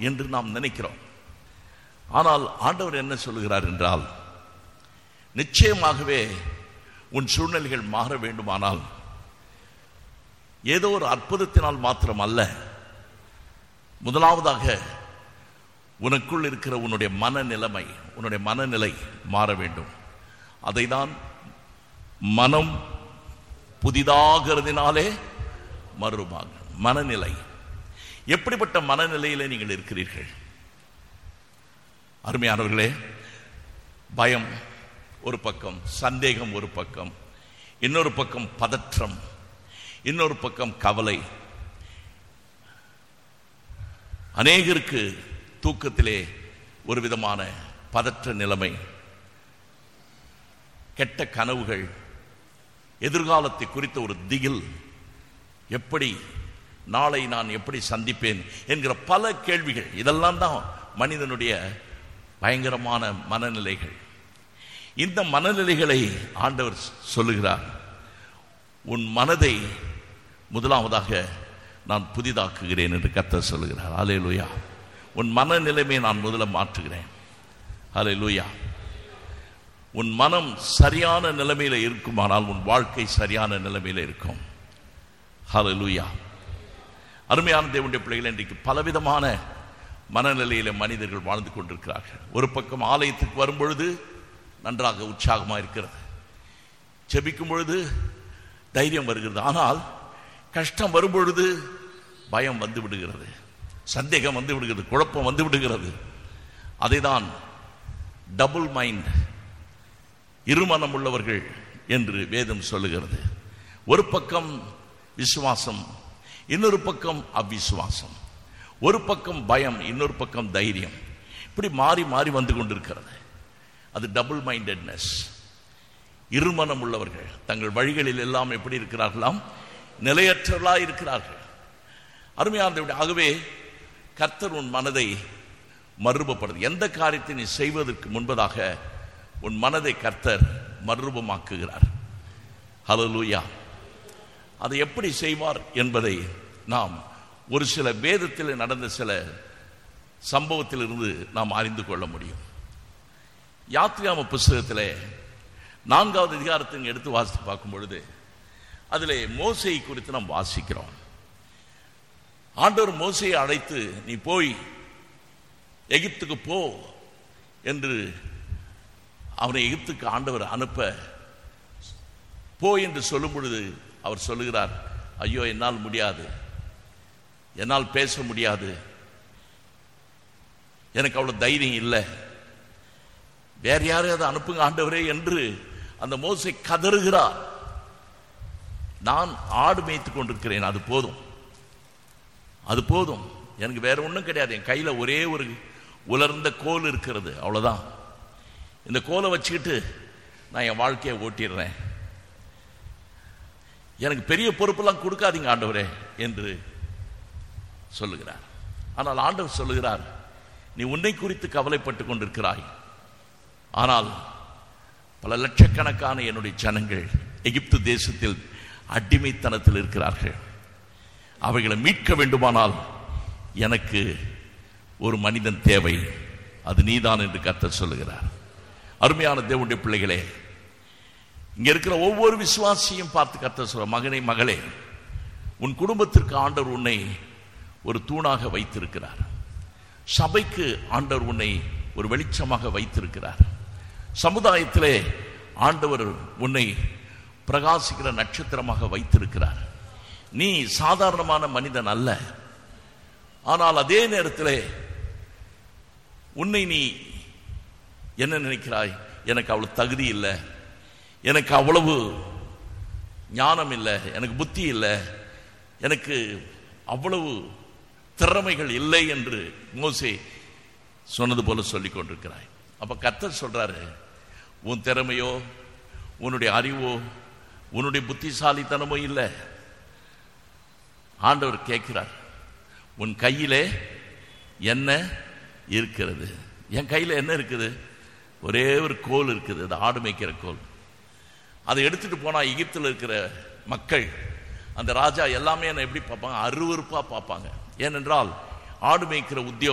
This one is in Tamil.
என்று நாம் நினைக்கிறோம் ஆனால் ஆண்டவர் என்ன சொல்லுகிறார் என்றால் நிச்சயமாகவே உன் சூழ்நிலைகள் மாற வேண்டுமானால் ஏதோ ஒரு அற்புதத்தினால் மாத்திரம் அல்ல முதலாவதாக உனக்குள் இருக்கிற உன்னுடைய மனநிலைமை உன்னுடைய மனநிலை மாற வேண்டும் அதை தான் மனம் புதிதாகிறதுனாலே மறுமாக மனநிலை எப்படிப்பட்ட மனநிலையில நீங்கள் இருக்கிறீர்கள் அருமையானவர்களே பயம் ஒரு பக்கம் சந்தேகம் ஒரு பக்கம் இன்னொரு பக்கம் பதற்றம் இன்னொரு பக்கம் கவலை அநேகருக்கு தூக்கத்திலே ஒரு விதமான பதற்ற நிலைமை கெட்ட கனவுகள் எதிர்காலத்தை குறித்த ஒரு திகில் எப்படி நாளை நான் எப்படி சந்திப்பேன் என்கிற பல கேள்விகள் இதெல்லாம் தான் மனிதனுடைய பயங்கரமான மனநிலைகள் இந்த மனநிலைகளை ஆண்டவர் சொல்லுகிறார் உன் மனதை முதலாவதாக நான் புதிதாக்குகிறேன் என்று கர்த்தர் சொல்லுகிறார் அலே லூயா உன் மனநிலைமை நான் முதல்ல மாற்றுகிறேன் அலே லூயா உன் மனம் சரியான நிலைமையில இருக்குமானால் உன் வாழ்க்கை சரியான நிலைமையில இருக்கும் ஹலே லூயா அருமையான தேவனுடைய பிள்ளைகள் இன்றைக்கு பலவிதமான மனநிலையில மனிதர்கள் வாழ்ந்து கொண்டிருக்கிறார்கள் ஒரு பக்கம் ஆலயத்துக்கு வரும்பொழுது நன்றாக உற்சாகமாக இருக்கிறது செபிக்கும் பொழுது தைரியம் வருகிறது ஆனால் கஷ்டம் வரும்பொழுது பயம் வந்து விடுகிறது சந்தேகம் வந்து விடுகிறது குழப்பம் வந்து விடுகிறது அதை தான் டபுள் மைண்ட் இருமனம் உள்ளவர்கள் என்று வேதம் சொல்லுகிறது ஒரு பக்கம் விசுவாசம் இன்னொரு பக்கம் அவ்விசுவாசம் ஒரு பக்கம் பயம் இன்னொரு பக்கம் தைரியம் இப்படி மாறி மாறி வந்து கொண்டிருக்கிறது அது டபுள் மைண்டட்னஸ் இருமனம் உள்ளவர்கள் தங்கள் வழிகளில் எல்லாம் எப்படி இருக்கிறார்களாம் நிலையற்றவர்களா இருக்கிறார்கள் அருமையான ஆகவே கர்த்தர் உன் மனதை மறுரூபப்படுது எந்த காரியத்தை நீ செய்வதற்கு முன்பதாக உன் மனதை கர்த்தர் மறுரூபமாக்குகிறார் ஹலலூயா அதை எப்படி செய்வார் என்பதை நாம் ஒரு சில வேதத்தில் நடந்த சில சம்பவத்திலிருந்து நாம் அறிந்து கொள்ள முடியும் யாத்ரியாம புஸ்தகத்தில் நான்காவது அதிகாரத்தை எடுத்து வாசித்து பார்க்கும் பொழுது அதில் மோசை குறித்து நாம் வாசிக்கிறோம் ஆண்டவர் மோசையை அழைத்து நீ போய் எகிப்துக்கு போ என்று அவனை எகிப்துக்கு ஆண்டவர் அனுப்ப போ என்று சொல்லும் பொழுது அவர் சொல்லுகிறார் ஐயோ என்னால் முடியாது என்னால் பேச முடியாது எனக்கு அவ்வளவு தைரியம் இல்லை வேற யாரையாவது அனுப்புங்க ஆண்டவரே என்று அந்த மோசை கதறுகிறார் நான் ஆடு மேய்த்து கொண்டிருக்கிறேன் அது போதும் அது போதும் எனக்கு வேற ஒன்றும் கிடையாது என் கையில் ஒரே ஒரு உலர்ந்த கோல் இருக்கிறது அவ்வளோதான் இந்த கோலை வச்சுக்கிட்டு நான் என் வாழ்க்கையை ஓட்டிடுறேன் எனக்கு பெரிய பொறுப்பெல்லாம் கொடுக்காதீங்க ஆண்டவரே என்று சொல்லுகிறார் ஆனால் ஆண்டவர் சொல்லுகிறார் நீ உன்னை குறித்து கவலைப்பட்டு கொண்டிருக்கிறாய் ஆனால் பல லட்சக்கணக்கான என்னுடைய ஜனங்கள் எகிப்து தேசத்தில் அடிமைத்தனத்தில் இருக்கிறார்கள் அவைகளை மீட்க வேண்டுமானால் எனக்கு ஒரு மனிதன் தேவை அது நீதான் என்று கர்த்தர் சொல்லுகிறார் அருமையான தேவனுடைய பிள்ளைகளே இங்க இருக்கிற ஒவ்வொரு விசுவாசியும் பார்த்து கர்த்தர் சொல்ற மகனே மகளே உன் குடும்பத்திற்கு ஆண்டவர் உன்னை ஒரு தூணாக வைத்திருக்கிறார் சபைக்கு ஆண்டவர் உன்னை ஒரு வெளிச்சமாக வைத்திருக்கிறார் சமுதாயத்திலே ஆண்டவர் உன்னை பிரகாசிக்கிற நட்சத்திரமாக வைத்திருக்கிறார் நீ சாதாரணமான மனிதன் அல்ல ஆனால் அதே நேரத்தில் உன்னை நீ என்ன நினைக்கிறாய் எனக்கு அவ்வளவு தகுதி இல்லை எனக்கு அவ்வளவு ஞானம் இல்லை எனக்கு புத்தி இல்லை எனக்கு அவ்வளவு திறமைகள் இல்லை என்று மோசே சொன்னது போல சொல்லிக் கொண்டிருக்கிறாய் அப்ப கர்த்தர் சொல்றாரு உன் திறமையோ உன்னுடைய அறிவோ உன்னுடைய புத்திசாலித்தனமோ இல்லை ஆண்டவர் கேட்கிறார் உன் கையிலே என்ன இருக்கிறது என் கையில் என்ன இருக்குது ஒரே ஒரு கோல் இருக்குது அது ஆடு மேய்க்கிற கோல் அதை எடுத்துட்டு போனா எகிப்தில் இருக்கிற மக்கள் அந்த ராஜா எல்லாமே என்ன எப்படி பார்ப்பாங்க அருவருப்பா பார்ப்பாங்க ஏனென்றால் ஆடு மேய்க்கிற உத்தியோகம்